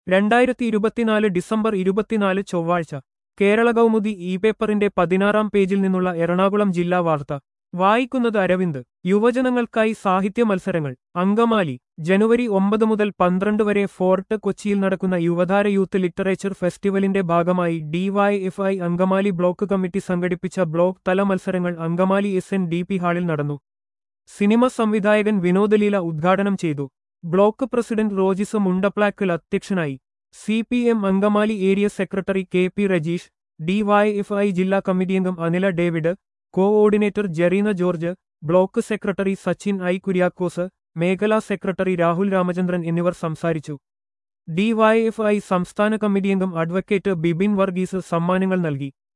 രണ്ടായിരത്തി ഇരുപത്തിനാല് ഡിസംബർ ഇരുപത്തിനാല് ചൊവ്വാഴ്ച കേരള കൗമുദി ഇ പേപ്പറിന്റെ പതിനാറാം പേജിൽ നിന്നുള്ള എറണാകുളം ജില്ലാ വാർത്ത വായിക്കുന്നത് അരവിന്ദ് യുവജനങ്ങൾക്കായി സാഹിത്യ മത്സരങ്ങൾ അങ്കമാലി ജനുവരി ഒമ്പത് മുതൽ പന്ത്രണ്ട് വരെ ഫോർട്ട് കൊച്ചിയിൽ നടക്കുന്ന യുവതാര യൂത്ത് ലിറ്ററേച്ചർ ഫെസ്റ്റിവലിന്റെ ഭാഗമായി ഡിവൈഎഫ്ഐ അങ്കമാലി ബ്ലോക്ക് കമ്മിറ്റി സംഘടിപ്പിച്ച ബ്ലോക്ക് തല മത്സരങ്ങൾ Angamaly S N D P ഹാളിൽ നടന്നു സിനിമ സംവിധായകൻ വിനോദലീല ഉദ്ഘാടനം ചെയ്തു ബ്ലോക്ക് പ്രസിഡന്റ് റോജിസ് മുണ്ടപ്ലാക്കിൽ അധ്യക്ഷനായി C P M Angamaly area secretary K P Rajeesh DYFI ജില്ലാ കമ്മിറ്റി അംഗം Anila David coordinator Jereena George block secretary Sachin I Kuriakose മേഖലാ സെക്രട്ടറി രാഹുൽ രാമചന്ദ്രൻ എന്നിവർ സംസാരിച്ചു ഡിവൈഎഫ്ഐ സംസ്ഥാന കമ്മിറ്റി അംഗം അഡ്വക്കേറ്റ് ബിബിൻ വർഗീസ് സമ്മാനങ്ങൾ നൽകി